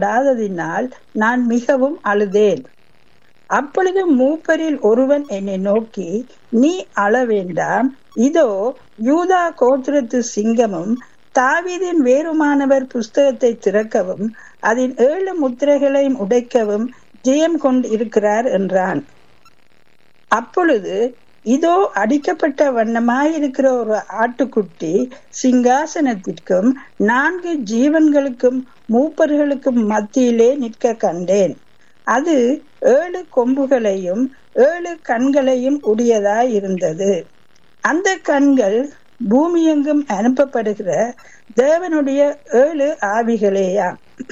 படாததினால் நான் மிகவும் அழுதேன் அப்பொழுது மூப்பரில் ஒருவன் என்னை நோக்கி நீ அழ வேண்டாம் இதோ யூதா கோத்திரத்து சிங்கமும் தாவீதின் வேறுமானவர் புஸ்தகத்தை திறக்கவும் அதன் ஏழு முத்திரைகளையும் உடைக்கவும் ஜெயம் கொண்டு இருக்கிறார் என்றான் அப்பொழுது இதோ அடிக்கப்பட்ட வண்ணமாயிருக்கிற ஒரு ஆட்டுக்குட்டி சிங்காசனத்திற்கும் நான்கு ஜீவன்களுக்கும் மூப்பர்களுக்கும் மத்தியிலே நிற்க கண்டேன் அது ஏழு கொம்புகளையும் ஏழு கண்களையும் உடையதாய் இருந்தது அந்த கண்கள் பூமியெங்கும் அனுப்பப்படுகிற தேவனுடைய ஏழு ஆவிகளேயா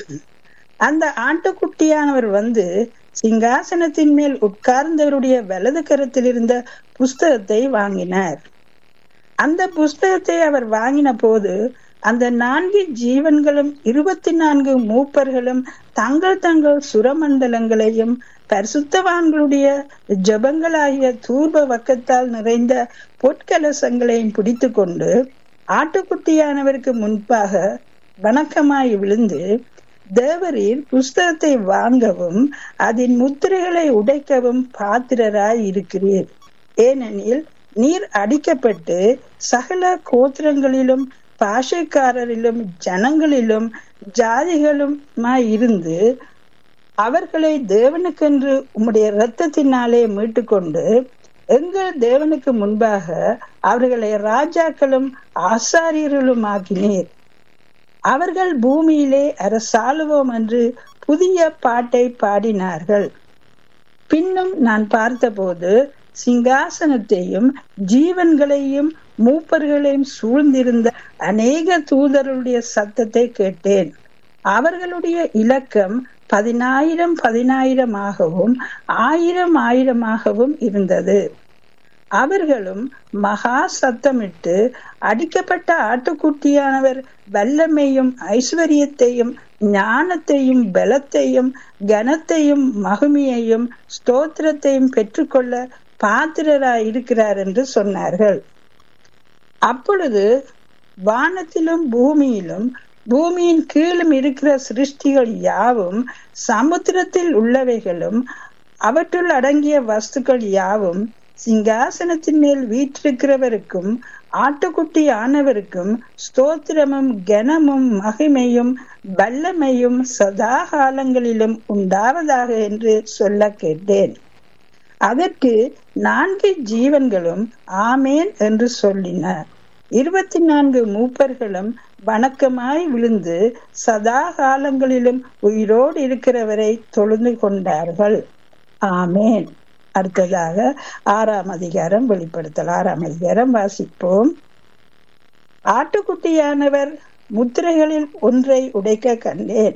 அந்த ஆட்டுக்குட்டியானவர் வந்து சிங்காசனத்தின் மேல் உட்கார்ந்தவருடைய வலது கரத்தில் இருந்த புஸ்தகத்தை வாங்கினார் அந்த புஸ்தகத்தை அவர் வாங்கின போது அந்த நான்கு ஜீவன்களும் இருபத்தி நான்கு மூப்பர்களும் தங்கள் தங்கள் சுரமண்டலங்களையும் பரிசுத்தவான்களுடைய ஜபங்களாகிய தூர்ப வக்கத்தால் நிறைந்த பொற்கலசங்களையும் பிடித்து கொண்டு ஆட்டுக்குட்டியானவருக்கு முன்பாக வணக்கமாய் விழுந்து தேவரீர் புஸ்தகத்தை வாங்கவும் அதன் முத்திரைகளை உடைக்கவும் பாத்திரராய் இருக்கிறீர் ஏனெனில் நீர் அடிக்கப்பட்டு சகல கோத்திரங்களிலும் பாஷைக்காரரிலும் ஜனங்களிலும் ஜாதிகளுமாய் இருந்து அவர்களை தேவனுக்கென்று உம்முடைய இரத்தத்தினாலே மீட்டுக்கொண்டு எங்கள் தேவனுக்கு முன்பாக அவர்களை ராஜாக்களும் ஆசாரியர்களும் ஆக்கினீர் அவர்கள் பூமியிலே அரசாளுவோம் என்று புதிய பாட்டை பாடினார்கள் பின்னும் நான் பார்த்தபோது சிங்காசனத்தையும் ஜீவன்களையும் மூப்பர்களையும் சூழ்ந்திருந்த அநேக தூதருடைய சத்தத்தை கேட்டேன் அவர்களுடைய இலக்கம் பதினாயிரம் பதினாயிரமாகவும் ஆயிரம் ஆயிரமாகவும் இருந்தது அவர்களும் மகா சத்தமிட்டு அடிக்கப்பட்ட ஆட்டுக்குட்டியானவர் வல்லமையும் ஐஸ்வர்யத்தையும் ஞானத்தையும் பலத்தையும் கனத்தையும் மகிமையையும் ஸ்தோத்திரத்தையும் பெற்றுக்கொள்ள பாத்திரராய் இருக்கிறார் என்று சொன்னார்கள் அப்பொழுது வானத்திலும் பூமியிலும் பூமியின் கீழும் இருக்கிற சிருஷ்டிகள் யாவும் சமுத்திரத்தில் உள்ளவைகளும் அவற்றுள் அடங்கிய வஸ்துக்கள் யாவும் சிங்காசனத்தின் மேல் வீற்றிருக்கிறவருக்கும் ஆட்டுக்குட்டி ஆனவருக்கும் ஸ்தோத்திரமும் கனமும் மகிமையும் வல்லமையும் சதா காலங்களிலும் உண்டாவதாக என்று சொல்ல கேட்டேன் அதற்கு நான்கு ஜீவன்களும் ஆமேன் என்று சொல்லின இருபத்தி நான்கு மூப்பர்களும் வணக்கமாய் விழுந்து சதா காலங்களிலும் உயிரோடு இருக்கிறவரை தொழுந்து கொண்டார்கள் ஆமேன் அடுத்ததாக ஆறாம் அதிகாரம் வெளிப்படுத்தல் ஆறாம் அதிகாரம் வாசிப்போம் ஆட்டுக்குட்டியானவர் முத்திரைகளில் ஒன்றை உடைக்க கண்டேன்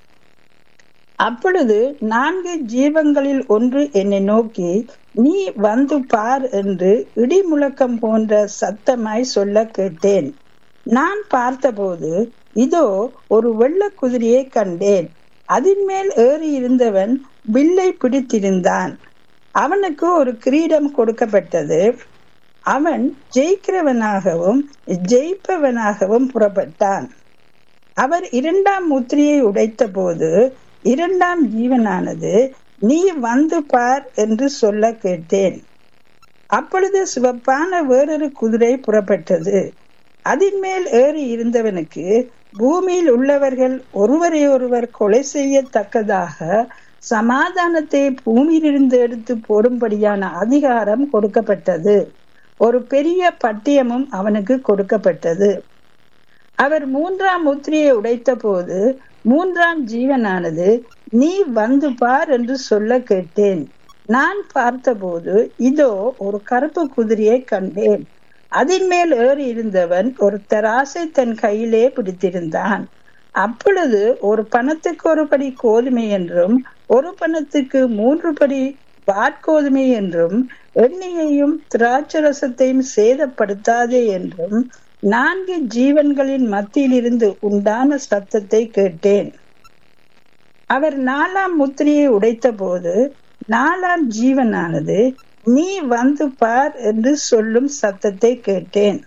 அப்பொழுது நான்கு ஜீவங்களில் ஒன்று என்னை நோக்கி நீ வந்து பார் என்று இடி முழக்கம் போன்ற சத்தமாய் சொல்ல கேட்டேன் நான் பார்த்தபோது இதோ ஒரு வெள்ள குதிரையை கண்டேன் அதன் மேல் ஏறி இருந்தவன் வில்லை பிடித்திருந்தான் அவனுக்கு ஒரு கிரீடம் கொடுக்கப்பட்டது அவன் ஜெயிக்கிறவனாகவும் ஜெயிப்பவனாகவும் புறப்பட்டான் அவர் இரண்டாம் முத்திரையை உடைத்த போது இரண்டாம் ஜீவனானது நீ வந்து பார் என்று சொல்ல கேட்டேன் அப்பொழுது சிவப்பான வேறொரு குதிரை புறப்பட்டது அதன் மேல் ஏறி இருந்தவனுக்கு பூமியில் உள்ளவர்கள் ஒருவரை ஒருவர் கொலை செய்யத்தக்கதாக சமாதானத்தை பூமியிலிருந்து எடுத்து போடும்படியான அதிகாரம் கொடுக்கப்பட்டது ஒரு பெரிய பட்டியமும் அவனுக்கு கொடுக்கப்பட்டது அவர் மூன்றாம் முத்திரையை உடைத்த போது மூன்றாம் ஜீவனானது நீ வந்து பார் என்று சொல்ல கேட்டேன் நான் பார்த்தபோது இதோ ஒரு கருப்பு குதிரையை கண்டேன் அதன் மேல் ஏறி இருந்தவன் ஒரு தராசை தன் கையிலே பிடித்திருந்தான் அப்பொழுது ஒரு பணத்துக்கு ஒரு படி கோதுமை என்றும் ஒரு பணத்துக்கு மூன்று படி வாட்கோதுமை என்றும் எண்ணெயையும் திராட்சரசத்தையும் சேதப்படுத்தாதே என்றும் நான்கு ஜீவன்களின் மத்தியிலிருந்து உண்டான சத்தத்தை கேட்டேன் அவர் நாலாம் முத்திரையை உடைத்த போது நாலாம் ஜீவனானது நீ வந்து பார் என்று சொல்லும் சத்தத்தை கேட்டேன்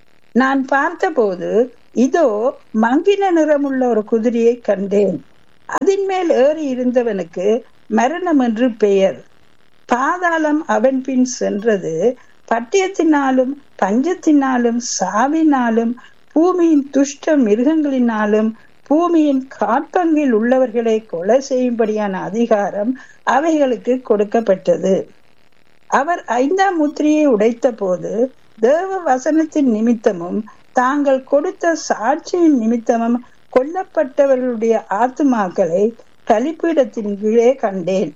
நான் பார்த்தபோது இதோ மங்கின நிறமுள்ள ஒரு குதிரையை கண்டேன் அதன் மேல் ஏறி இருந்தவனுக்கு மரணம் என்று பெயர் பாதாளம் அவன் பின் சென்றது பட்டயத்தினாலும் பஞ்சத்தினாலும் சாவினாலும் பூமியின் துஷ்ட மிருகங்களினாலும் பூமியின் காட்பங்கில் உள்ளவர்களை கொலை செய்யும்படியான அதிகாரம் அவைகளுக்கு கொடுக்கப்பட்டது அவர் ஐந்தாம் முத்திரையை உடைத்த போது தேவ வசனத்தின் நிமித்தமும் தாங்கள் கொடுத்த சாட்சியின் நிமித்தமும் கொல்லப்பட்டவர்களுடைய ஆத்துமாக்களை கழிப்பிடத்தின் கீழே கண்டேன்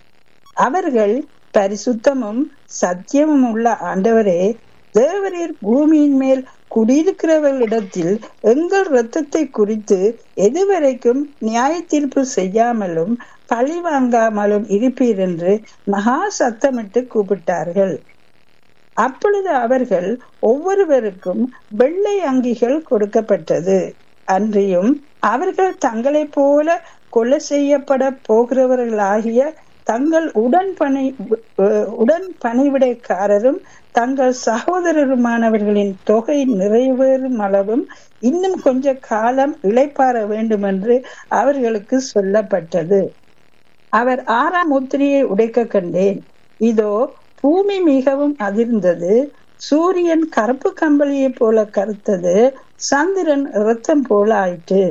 அவர்கள் பரிசுத்தமும் சத்தியமும் உள்ள ஆண்டவரே தேவரீர் பூமியின் மேல் குடியிருக்கிறவர்களிடத்தில் எங்கள் இரத்தத்தை குறித்து எதுவரைக்கும் நியாய தீர்ப்பு செய்யாமலும் பழி வாங்காமலும் இருப்பீர் என்று மகா சத்தமிட்டு கூப்பிட்டார்கள் அப்பொழுது அவர்கள் ஒவ்வொருவருக்கும் வெள்ளை அங்கிகள் கொடுக்கப்பட்டது அன்றியும் அவர்கள் தங்களைப் போல கொலை செய்யப்பட போகிறவர்களாகிய தங்கள் உடன் பணி உடன் பணிவிடைக்காரரும் தங்கள் சகோதரருமானவர்களின் தொகை நிறைவேறும் அளவும் இன்னும் கொஞ்ச காலம் இளைப்பாற வேண்டும் என்று அவர்களுக்கு சொல்லப்பட்டது அவர் ஆறாம் முத்திரையை உடைக்க கண்டேன் இதோ பூமி மிகவும் அதிர்ந்தது சூரியன் கருப்பு கம்பளியை போல கருத்தது சந்திரன் இரத்தம் போல ஆயிற்று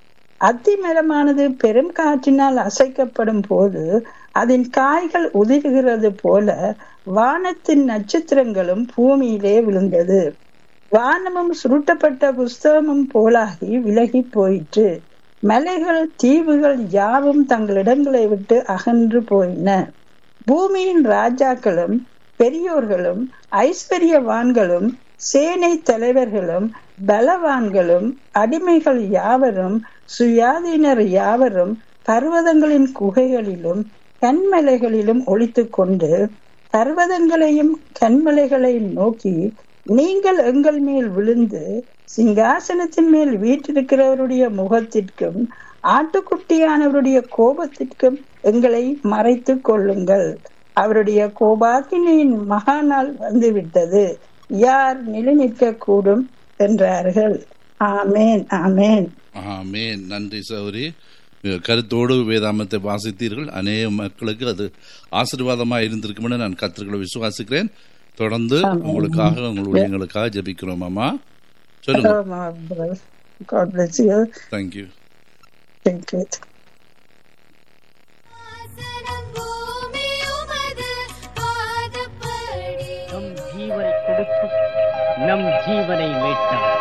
அத்திமரமானது பெரும் காற்றினால் அசைக்கப்படும் போது அதன் காய்கள் உதிர்கிறது போல வானத்தின் நட்சத்திரங்களும் பூமியிலே விழுந்தது வானமும் சுருட்டப்பட்ட புஸ்தகமும் போலாகி விலகி போயிற்று மலைகள் தீவுகள் யாவும் தங்கள் இடங்களை விட்டு அகன்று போயின பூமியின் ராஜாக்களும் பெரியோர்களும் ஐஸ்வர்யவான்களும் சேனை தலைவர்களும் பலவான்களும் அடிமைகள் யாவரும் சுயாதீனர் யாவரும் பர்வதங்களின் குகைகளிலும் கண்மலைகளிலும் ஒழித்து கொண்டு பர்வதங்களையும் கண்மலைகளையும் நோக்கி நீங்கள் எங்கள் மேல் விழுந்து சிங்காசனத்தின் மேல் வீட்டிருக்கிறவருடைய முகத்திற்கும் ஆட்டுக்குட்டியானவருடைய கோபத்திற்கும் எங்களை மறைத்து கொள்ளுங்கள் அவருடைய கோபாக்கினியின் மகாநாள் வந்துவிட்டது யார் நிலைநிற்க கூடும் என்றார்கள் ஆமேன் ஆமேன் ஆமேன் நன்றி சௌரி கருத்தோடு வேதாமத்தை வாசித்தீர்கள் அநேக மக்களுக்கு அது ஆசீர்வாதமாக இருந்திருக்கும் நான் கத்திரிகளை விசுவாசிக்கிறேன் தொடர்ந்து உங்களுக்காக உங்களுடைய எங்களுக்காக ஜபிக்கிறோம் அம்மா சொல்லுங்க God bless you. Thank you Thank you. நம் ஜீவனை கொடுத்து நம் ஜீவனை மீட்டார்